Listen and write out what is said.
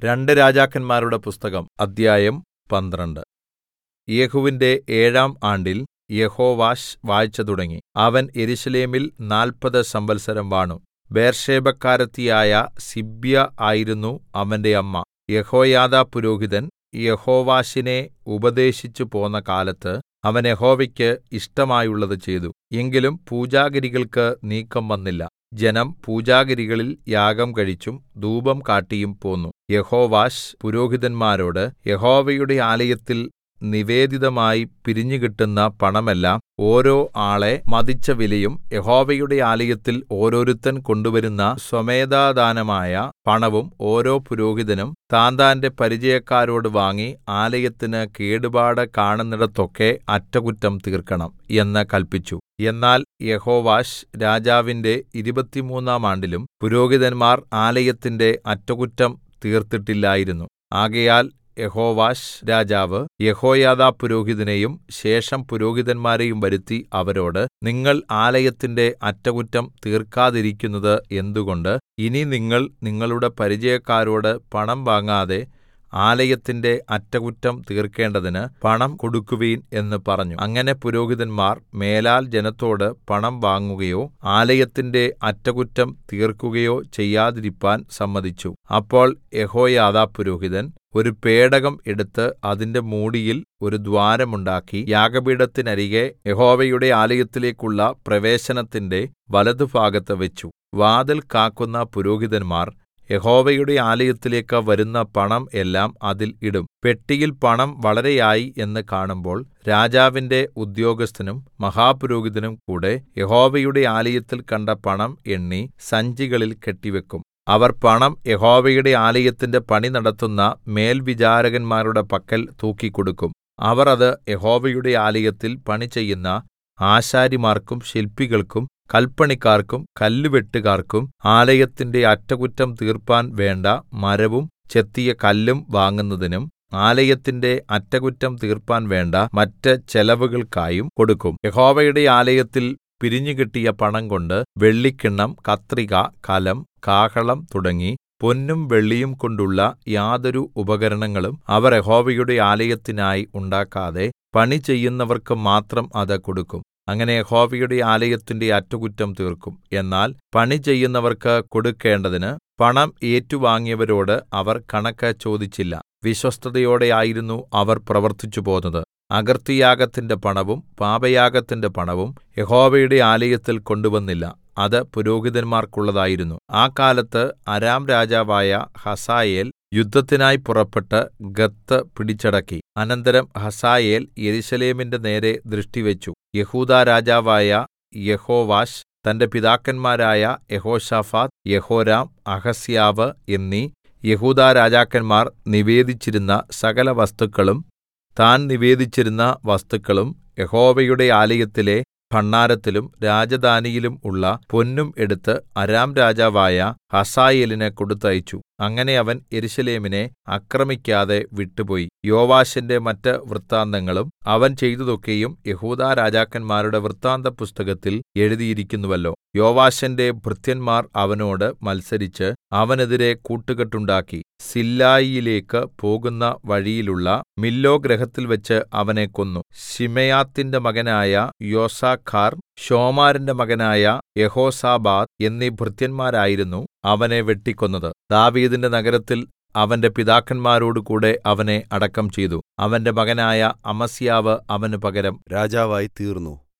രണ്ട് രാജാക്കന്മാരുടെ പുസ്തകം അദ്ധ്യായം പന്ത്രണ്ട് യേഹൂവിന്റെ ഏഴാം ആണ്ടിൽ യെഹോവാശ് വാഴ്ച തുടങ്ങി അവൻ യെരൂശലേമിൽ നാല്പത് സംവത്സരം വാണു ബേർശേബക്കാരത്തിയായ സിബ്യാ ആയിരുന്നു അവന്റെ അമ്മ യെഹോയാദാ പുരോഹിതൻ യെഹോവാശിനെ ഉപദേശിച്ചു പോന്ന കാലത്ത് അവൻ യഹോവയ്ക്ക് ഇഷ്ടമായുള്ളത് ചെയ്തു എങ്കിലും പൂജാഗിരികൾക്ക് നീക്കം വന്നില്ല ജനം പൂജാഗിരികളിൽ യാഗം കഴിച്ചും ധൂപം കാട്ടിയും പോന്നു യെഹോവാശ് പുരോഹിതന്മാരോട് യഹോവയുടെ ആലയത്തിൽ നിവേദിതമായി പിരിഞ്ഞുകിട്ടുന്ന പണമെല്ലാം ഓരോ ആളെ മതിച്ച വിലയും യഹോവയുടെ ആലയത്തിൽ ഓരോരുത്തൻ കൊണ്ടുവരുന്ന സ്വമേധാദാനമായ പണവും ഓരോ പുരോഹിതനും താന്താന്റെ പരിചയക്കാരോട് വാങ്ങി ആലയത്തിന് കേടുപാട് കാണുന്നിടത്തൊക്കെ അറ്റകുറ്റം തീർക്കണം എന്ന് കല്പിച്ചു എന്നാൽ യെഹോവാശ് രാജാവിന്റെ ഇരുപത്തിമൂന്നാം ആണ്ടിലും പുരോഹിതന്മാർ ആലയത്തിന്റെ അറ്റകുറ്റം തീർത്തിട്ടില്ലായിരുന്നു ആകയാൽ യെഹോവാശ് രാജാവ് യെഹോയാദാ പുരോഹിതനെയും ശേഷം പുരോഹിതന്മാരെയും വരുത്തി അവരോട് നിങ്ങൾ ആലയത്തിന്റെ അറ്റകുറ്റം തീർക്കാതിരിക്കുന്നത് എന്തുകൊണ്ട് ഇനി നിങ്ങൾ നിങ്ങളുടെ പരിചയക്കാരോട് പണം വാങ്ങാതെ ആലയത്തിന്റെ അറ്റകുറ്റം തീർക്കേണ്ടതിന് പണം കൊടുക്കുവിൻ എന്ന് പറഞ്ഞു അങ്ങനെ പുരോഹിതന്മാർ മേലാൽ ജനത്തോട് പണം വാങ്ങുകയോ ആലയത്തിന്റെ അറ്റകുറ്റം തീർക്കുകയോ ചെയ്യാതിരിപ്പാൻ സമ്മതിച്ചു അപ്പോൾ യെഹോയാദാ പുരോഹിതൻ ഒരു പേടകം എടുത്ത് അതിന്റെ മൂടിയിൽ ഒരു ദ്വാരമുണ്ടാക്കി യാഗപീഠത്തിനരികെ യഹോവയുടെ ആലയത്തിലേക്കുള്ള പ്രവേശനത്തിന്റെ വലത്തുഭാഗത്ത് വെച്ചു വാതിൽ കാക്കുന്ന പുരോഹിതന്മാർ യഹോവയുടെ ആലയത്തിലേക്ക് വരുന്ന പണം എല്ലാം അതിൽ ഇടും പെട്ടിയിൽ പണം വളരെയായി എന്ന് കാണുമ്പോൾ രാജാവിന്റെ ഉദ്യോഗസ്ഥനും മഹാപുരോഹിതനും കൂടെ യഹോവയുടെ ആലയത്തിൽ കണ്ട പണം എണ്ണി സഞ്ചികളിൽ കെട്ടിവെക്കും അവർ പണം യഹോവയുടെ ആലയത്തിന്റെ പണി നടത്തുന്ന മേൽവിചാരകന്മാരുടെ പക്കൽ തൂക്കിക്കൊടുക്കും അവർ അത് യഹോവയുടെ ആലയത്തിൽ പണി ചെയ്യുന്ന ആശാരിമാർക്കും ശില്പികൾക്കും കൽപ്പണിക്കാർക്കും കല്ലുവെട്ടുകാർക്കും ആലയത്തിന്റെ അറ്റകുറ്റം തീർപ്പാൻ വേണ്ട മരവും ചെത്തിയ കല്ലും വാങ്ങുന്നതിനും ആലയത്തിന്റെ അറ്റകുറ്റം തീർപ്പാൻ വേണ്ട മറ്റ് ചെലവുകൾക്കായും കൊടുക്കും യഹോവയുടെ ആലയത്തിൽ പിരിഞ്ഞുകിട്ടിയ പണം കൊണ്ട് വെള്ളിക്കിണ്ണം കത്രിക കലം കാഹളം തുടങ്ങി പൊന്നും വെള്ളിയും കൊണ്ടുള്ള യാതൊരു ഉപകരണങ്ങളും അവർ യഹോവയുടെ ആലയത്തിനായി ഉണ്ടാക്കാതെ പണി ചെയ്യുന്നവർക്ക് മാത്രം അത് കൊടുക്കും അങ്ങനെ യഹോവയുടെ ആലയത്തിന്റെ അറ്റകുറ്റം തീർക്കും എന്നാൽ പണി ചെയ്യുന്നവർക്ക് കൊടുക്കേണ്ടതിന് പണം ഏറ്റുവാങ്ങിയവരോട് അവർ കണക്ക് ചോദിച്ചില്ല വിശ്വസ്തതയോടെ ആയിരുന്നു അവർ പ്രവർത്തിച്ചു പോന്നത് അകൃത്യയാഗത്തിന്റെ പണവും പാപയാഗത്തിന്റെ പണവും യഹോവയുടെ ആലയത്തിൽ കൊണ്ടുവന്നില്ല അത് പുരോഹിതന്മാർക്കുള്ളതായിരുന്നു ആ കാലത്ത് അരാം രാജാവായ ഹസായേൽ യുദ്ധത്തിനായി പുറപ്പെട്ട് ഗത്ത് പിടിച്ചടക്കി അനന്തരം ഹസായേൽ യെരൂശലേമിന്റെ നേരെ ദൃഷ്ടിവെച്ചു യഹൂദാ രാജാവായ യഹോവാശ് തന്റെ പിതാക്കന്മാരായ യഹോശാഫാത്ത് യഹോരാം അഹസ്യാവ് എന്നീ യഹൂദാ രാജാക്കന്മാർ നിവേദിച്ചിരുന്ന സകല വസ്തുക്കളും താൻ നിവേദിച്ചിരുന്ന വസ്തുക്കളും യഹോവയുടെ ആലയത്തിലെ ഭണ്ഡാരത്തിലും രാജധാനിയിലും ഉള്ള പൊന്നും എടുത്ത് അരാം രാജാവായ ഹസായേലിന് കൊടുത്തയച്ചു അങ്ങനെ അവൻ യെരൂശലേമിനെ ആക്രമിക്കാതെ വിട്ടുപോയി യോവാശിന്റെ മറ്റ് വൃത്താന്തങ്ങളും അവൻ ചെയ്തതൊക്കെയും യഹൂദാ രാജാക്കന്മാരുടെ വൃത്താന്ത പുസ്തകത്തിൽ എഴുതിയിരിക്കുന്നുവല്ലോ യോവാശിന്റെ ഭൃത്യന്മാർ അവനോട് മത്സരിച്ച് അവനെതിരെ കൂട്ടുകെട്ടുണ്ടാക്കി സില്ലായിലേക്ക് പോകുന്ന വഴിയിലുള്ള മില്ലോ ഗ്രഹത്തിൽ വെച്ച് അവനെ കൊന്നു ശിമെയാത്തിന്റെ മകനായ യോസാഖാർ ഷോമാരിന്റെ മകനായ യഹോസാബാദ് എന്നീ ഭൃത്യന്മാരായിരുന്നു അവനെ വെട്ടിക്കൊന്നത് ദാവീദിന്റെ നഗരത്തിൽ അവന്റെ പിതാക്കന്മാരോടുകൂടെ അവനെ അടക്കം ചെയ്തു അവന്റെ മകനായ അമസ്യാവ് അവന് പകരം രാജാവായി തീർന്നു